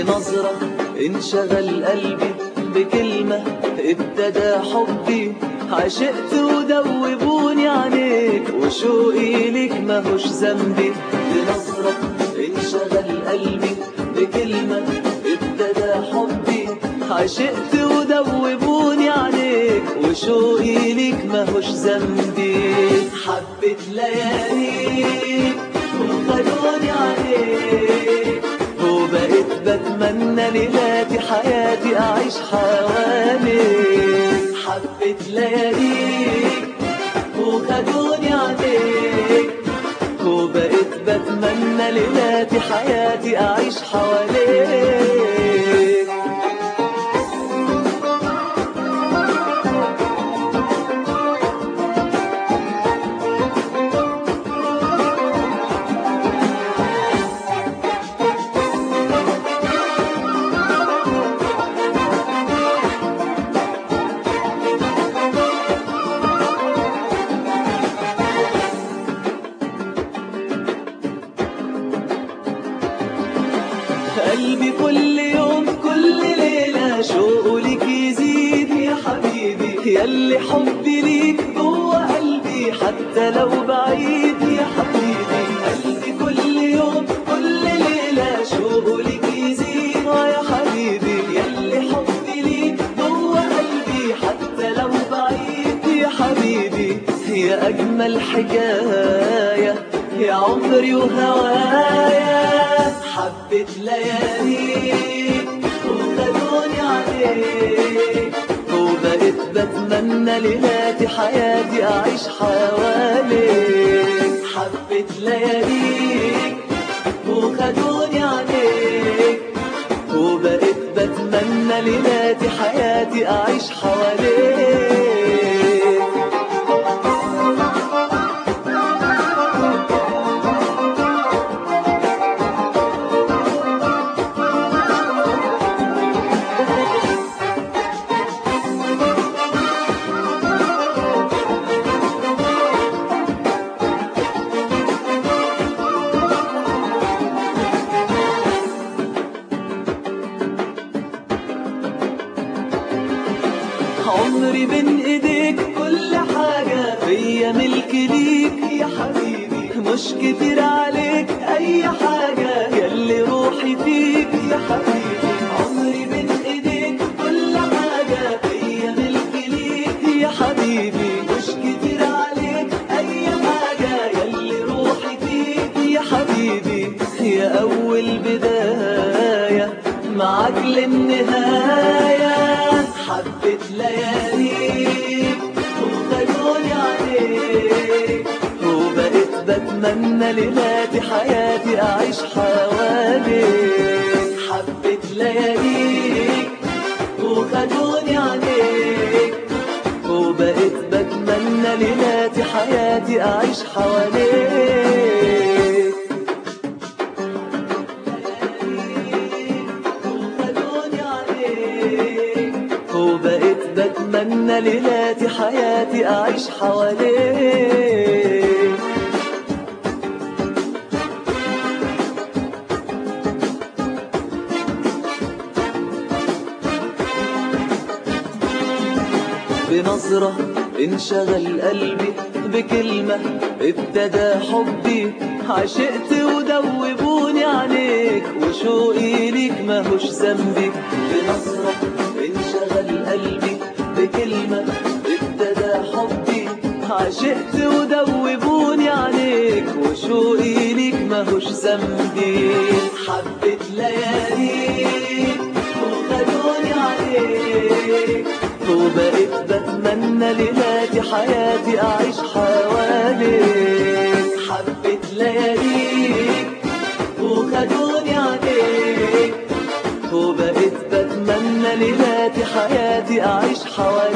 بنظرة انشغل قلبي بكلمة ابتدى حبي عشقت ودوبوني عليك وشوقي ليك ماهوش ذنبي بنظرة انشغل قلبي بكلمة ابتدى حبي عشقت ودوبوني عليك وشوقي ليك ماهوش ذنبي حبة لياليك وخدوني عليك وبقيت بتمنى ليلاتي حياتي أعيش حواليك حبة لياليك وخدوني عليك وبقيت بتمنى ليلاتي حياتي أعيش حواليك قلبي كل يوم كل ليلة شوقه ليك يزيد يا حبيبي ياللي حبي ليك جوه قلبي حتى لو بعيد يا حبيبي قلبي كل يوم كل ليلة شوقه ليك يزيد يا حبيبي ياللي حبي ليك جوه قلبي حتى لو بعيد يا حبيبي يا أجمل حكاية يا عمري وهوايا حبة لياليك وخدوني عليك وبقيت بتمنى ليلاتي حياتي أعيش حواليك حبة لياليك وخدوني عليك وبقيت بتمنى ليلاتي حياتي أعيش حواليك عمري بين ايديك كل حاجة فيا ملك ليك يا حبيبي مش كتير عليك اي حاجة ياللي روحي فيك يا حبيبي عمري بين ايديك كل حاجة فيا ملك ليك يا حبيبي مش كتير عليك اي حاجة ياللي روحي فيك يا حبيبي يا اول بداية معاك للنهاية حبة لياليك وخدوني عليك وبقيت بتمنى ليلاتي حياتي أعيش حواليك حبة لياليك وخدوني عليك وبقيت بتمنى ليلاتي حياتي أعيش حواليك وخدوني عليك وبقيت بتمنى ليلاتي حياتي أعيش حواليك بنظرة انشغل قلبي بكلمة ابتدى حبي عشقت ودوبوني عليك وشوقي ليك ماهوش ذنبي بنظرة انشغل قلبي بكلمة ابتدى حبي عشقت ودوبوني عليك وشوقي ليك ماهوش ذنبي حبة لياليك وخدوني عليك وبقيت بتمنى ليلاتي حياتي أعيش حواليك حبة لياليك وخدوني عليك وبقيت بتمنى ليلاتي حياتي أعيش حواليك